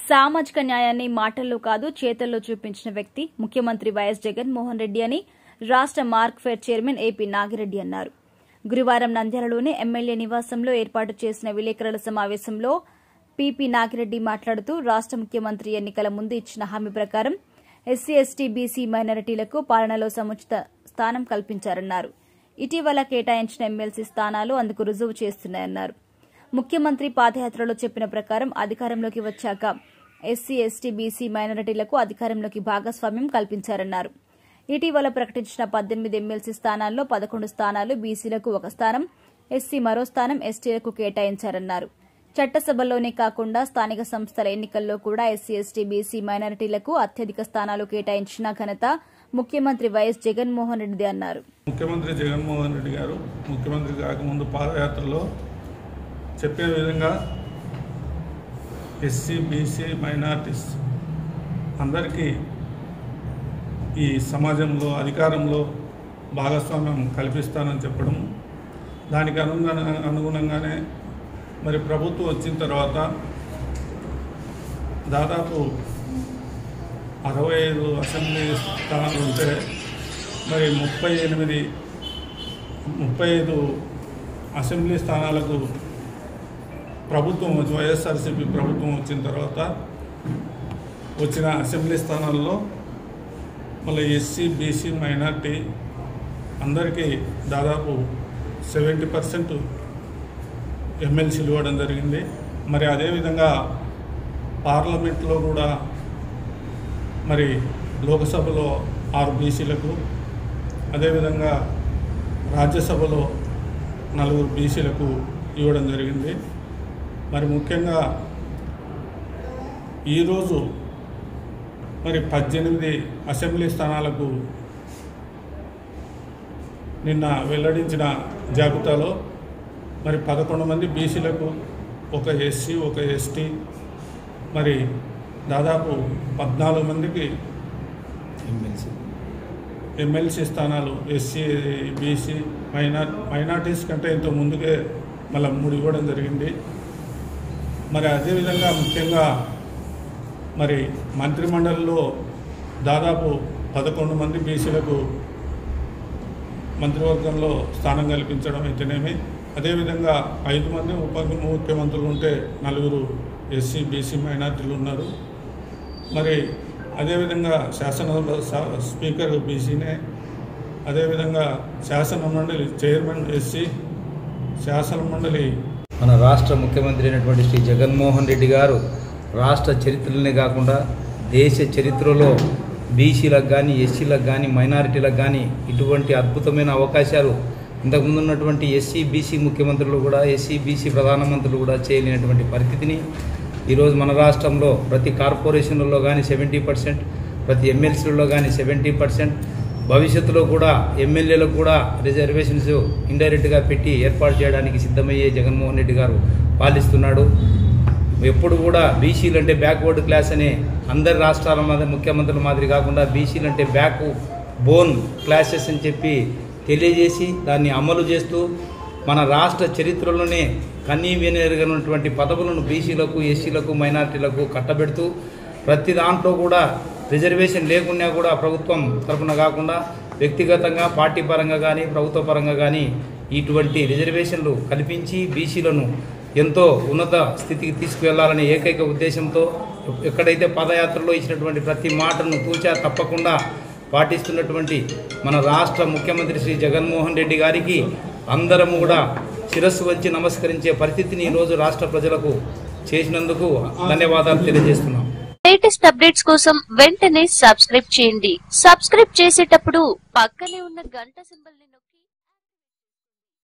సామాజిక న్యాయాన్ని మాటల్లో కాదు చేతల్లో చూపించిన వ్యక్తి ముఖ్యమంత్రి వైఎస్ జగన్మోహన్ రెడ్డి అని రాష్ట్ర మార్క్ఫెడ్ చైర్మన్ ఏపీ నాగిరెడ్డి అన్నారు గురువారం నంద్యాలలోని ఎమ్మెల్యే నివాసంలో ఏర్పాటు చేసిన విలేకరుల సమావేశంలో పీపీ నాగిరెడ్డి మాట్లాడుతూ రాష్ట్ర ముఖ్యమంత్రి ఎన్నికల ముందు ఇచ్చిన హామీ ప్రకారం ఎస్సీ ఎస్టీ బీసీ మైనారిటీలకు పాలనలో సముచిత స్థానం కల్పించారన్నారు ఇటీవల కేటాయించిన ఎమ్మెల్సీ స్థానాలు అందుకు రుజువు చేస్తున్నాయన్నారు ముఖ్యమంత్రి పాదయాత్రలో చెప్పిన ప్రకారం అధికారంలోకి వచ్చాక ఎస్సీ ఎస్టీ బీసీ మైనారిటీలకు అధికారంలోకి భాగస్వామ్యం కల్పించారన్నారు ఇటీవల ప్రకటించిన పద్దెనిమిది ఎమ్మెల్సీ స్థానాల్లో పదకొండు స్థానాలు బీసీలకు ఒక స్థానం ఎస్సీ మరో స్థానం ఎస్టీలకు కేటాయించారన్నారు చట్టసభల్లోనే కాకుండా స్థానిక సంస్థల ఎన్నికల్లో కూడా ఎస్సీ ఎస్టీ బీసీ మైనారిటీలకు అత్యధిక స్థానాలు కేటాయించిన ఘనత ముఖ్యమంత్రి వైఎస్ జగన్మోహన్ రెడ్డి అన్నారు ముఖ్యమంత్రి జగన్మోహన్ రెడ్డి గారు ముఖ్యమంత్రి కాకముందు పాదయాత్రలో చెప్పే విధంగా ఎస్సీ బీసీ మైనార్టీస్ అందరికీ ఈ సమాజంలో అధికారంలో భాగస్వామ్యం కల్పిస్తానని చెప్పడం దానికి అనుగుణ అనుగుణంగానే మరి ప్రభుత్వం వచ్చిన తర్వాత దాదాపు అరవై ఐదు అసెంబ్లీ స్థానాలు ఉంటే మరి ముప్పై ఎనిమిది ముప్పై ఐదు అసెంబ్లీ స్థానాలకు ప్రభుత్వం వచ్చి వైఎస్ఆర్సీపీ ప్రభుత్వం వచ్చిన తర్వాత వచ్చిన అసెంబ్లీ స్థానాల్లో మళ్ళీ ఎస్సీ బీసీ మైనార్టీ అందరికీ దాదాపు సెవెంటీ పర్సెంట్ ఎమ్మెల్సీలు ఇవ్వడం జరిగింది మరి అదేవిధంగా పార్లమెంట్లో కూడా మరి లోకసభలో ఆరు బీసీలకు అదేవిధంగా రాజ్యసభలో నలుగురు బీసీలకు ఇవ్వడం జరిగింది మరి ముఖ్యంగా ఈరోజు మరి పద్దెనిమిది అసెంబ్లీ స్థానాలకు నిన్న వెల్లడించిన జాబితాలో మరి పదకొండు మంది బీసీలకు ఒక ఎస్సీ ఒక ఎస్టీ మరి దాదాపు పద్నాలుగు మందికి ఎమ్మెల్సీ ఎమ్మెల్సీ స్థానాలు ఎస్సీ బీసీ మైనార్ మైనార్టీస్ కంటే ఇంత ముందుకే మళ్ళీ మూడు ఇవ్వడం జరిగింది మరి అదేవిధంగా ముఖ్యంగా మరి మంత్రిమండలిలో దాదాపు పదకొండు మంది బీసీలకు మంత్రివర్గంలో స్థానం కల్పించడం అయితేనేమి అదేవిధంగా ఐదు మంది ఉప ముఖ్యమంత్రులు ఉంటే నలుగురు ఎస్సీ బీసీ మైనార్టీలు ఉన్నారు మరి అదేవిధంగా శాసన స- స్పీకర్ బీసీనే అదేవిధంగా శాసన మండలి చైర్మన్ ఎస్సీ శాసన మండలి మన రాష్ట్ర ముఖ్యమంత్రి అయినటువంటి శ్రీ జగన్మోహన్ రెడ్డి గారు రాష్ట్ర చరిత్రలనే కాకుండా దేశ చరిత్రలో బీసీలకు కానీ ఎస్సీలకు కానీ మైనారిటీలకు కానీ ఇటువంటి అద్భుతమైన అవకాశాలు ఇంతకుముందు ఉన్నటువంటి ఎస్సీ బీసీ ముఖ్యమంత్రులు కూడా ఎస్సీ బీసీ ప్రధానమంత్రులు కూడా చేయలేనటువంటి పరిస్థితిని ఈరోజు మన రాష్ట్రంలో ప్రతి కార్పొరేషన్లలో కానీ సెవెంటీ పర్సెంట్ ప్రతి ఎమ్మెల్సీలలో కానీ సెవెంటీ పర్సెంట్ భవిష్యత్తులో కూడా ఎమ్మెల్యేలకు కూడా రిజర్వేషన్స్ ఇండైరెక్ట్గా పెట్టి ఏర్పాటు చేయడానికి సిద్ధమయ్యే జగన్మోహన్ రెడ్డి గారు పాలిస్తున్నాడు ఎప్పుడు కూడా బీసీలు అంటే బ్యాక్వర్డ్ క్లాస్ అనే అందరి రాష్ట్రాల మాదిరి ముఖ్యమంత్రుల మాదిరి కాకుండా బీసీలు అంటే బ్యాక్ బోన్ క్లాసెస్ అని చెప్పి తెలియజేసి దాన్ని అమలు చేస్తూ మన రాష్ట్ర చరిత్రలోనే కన్నీ వినెరగనటువంటి పదవులను బీసీలకు ఎస్సీలకు మైనార్టీలకు కట్టబెడుతూ ప్రతి దాంట్లో కూడా రిజర్వేషన్ లేకున్నా కూడా ప్రభుత్వం తరపున కాకుండా వ్యక్తిగతంగా పార్టీ పరంగా కానీ ప్రభుత్వ పరంగా కానీ ఇటువంటి రిజర్వేషన్లు కల్పించి బీసీలను ఎంతో ఉన్నత స్థితికి తీసుకువెళ్లాలనే ఏకైక ఉద్దేశంతో ఎక్కడైతే పాదయాత్రలో ఇచ్చినటువంటి ప్రతి మాటను తూచా తప్పకుండా పాటిస్తున్నటువంటి మన రాష్ట్ర ముఖ్యమంత్రి శ్రీ జగన్మోహన్ రెడ్డి గారికి అందరము కూడా శిరస్సు వంచి నమస్కరించే పరిస్థితిని ఈరోజు రాష్ట్ర ప్రజలకు చేసినందుకు ధన్యవాదాలు తెలియజేస్తున్నాం లేటెస్ట్ అప్డేట్స్ కోసం వెంటనే సబ్స్క్రైబ్ చేయండి సబ్స్క్రైబ్ చేసేటప్పుడు పక్కనే ఉన్న గంట సింబల్ ని నొక్కి